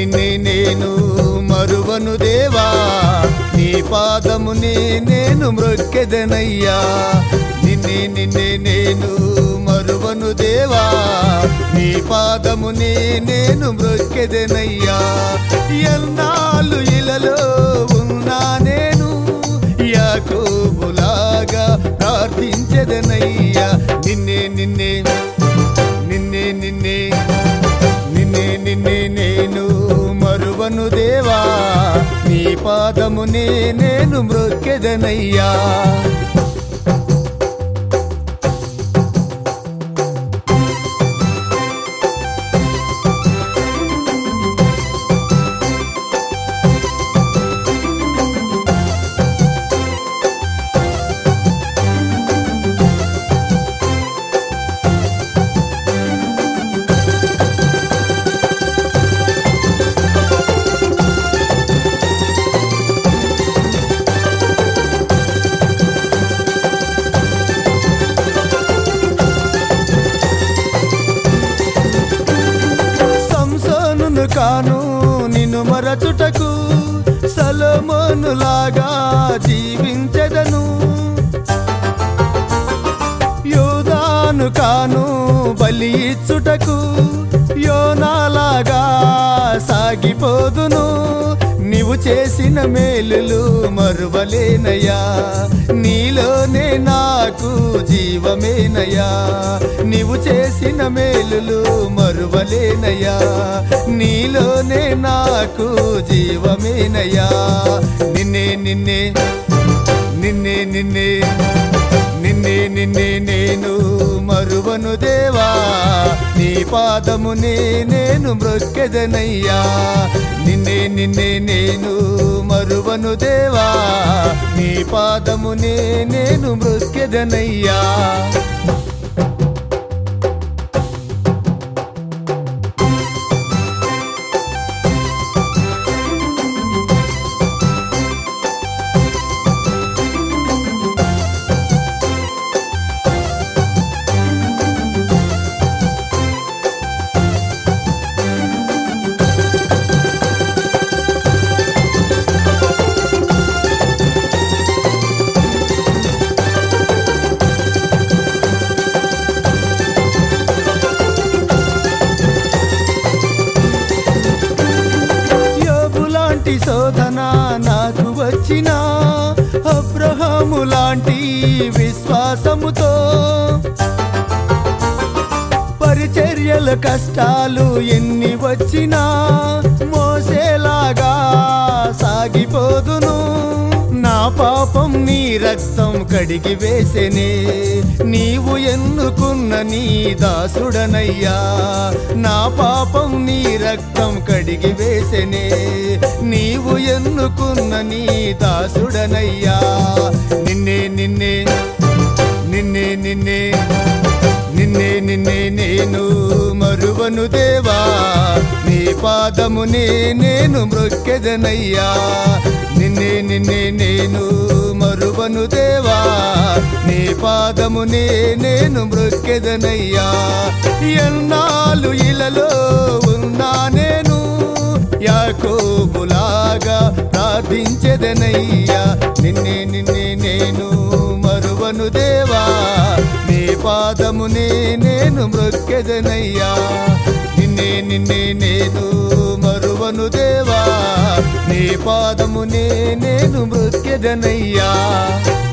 నిన్నే నేను మరువను దేవా నీ పాదమునే నేను మ్రొక్కెదనయ్యా నిన్నే నిన్నే నేను మరువను దేవా నీ పాదమునే నేను మ్రొక్కెదనయ్యా ఎన్నాళ్ళు ఇలలో ఉన్నా నేను యాకోబులాగా ప్రార్థించెదనయ్యా నిన్నే నిన్నే నిన్నే నిన్నే నిన్నే నిన్నే నేను మరువను దేవా నీ పాదమునే నేను మ్రొక్కెదనయ్యా సంసోనును కాను నిన్ను మరచుటకు సలోమోనులాగా జీవించెదను యోదాను కాను బలి ఇచ్చుటకు యోనాలాగా సాగిపోదును నీవు చేసిన మేలులు మరువలేనయ్యా నీలోనే నాకు జీవమేనయ్యా నీవు చేసిన మేలులు మరువలేనయ్యా నీలోనే నాకు జీవమేనయ్యా నిన్నే నిన్నే నిన్నే నిన్నే నిన్నే నిన్నే నేను మరువను దేవా నీ పాదమునే నేను మ్రొక్కెదనయ్యా నిన్నే నిన్నే నేను మరువను దేవా నీ పాదమునే నేను మ్రొక్కెదనయ్యా యోబు లాంటి శోధన నాకు వచ్చిన అబ్రహాము లాంటి విశ్వాసముతో పరిచర్యల కష్టాలు ఎన్ని వచ్చినా మోసేలాగా సాగిపోదును నా పాపం నీ రక్తం కడిగి వేసెనే నీవు ఎన్నుకున్న నీ దాసుడనయ్యా నా పాపం నీ రక్తం కడిగి వేసెనే నీవు ఎన్నుకున్న నీ దాసుడనయ్యా నిన్నే నిన్నే నిన్నే నిన్నే నిన్నే నిన్నే నేను మరువను దేవా నీ పాదమునే నేను మ్రొక్కెదనయ్యా నిన్నే నిన్నే నేను మరువను దేవా నీ పాదమునే నేను మ్రొక్కెదనయ్యా ఎన్నాళ్ళు ఇలలో ఉన్నా నేను యాకోబులాగా ప్రార్థించెదనయ్యా నిన్నే నిన్నే నేను మరువను దేవా నీ పాదమునే నేను మ్రొక్కెదనయ్యా నిన్నే నిన్నే నేను మరువను దేవా నీ పాదమునే నేను మృక్కెదనయ్యా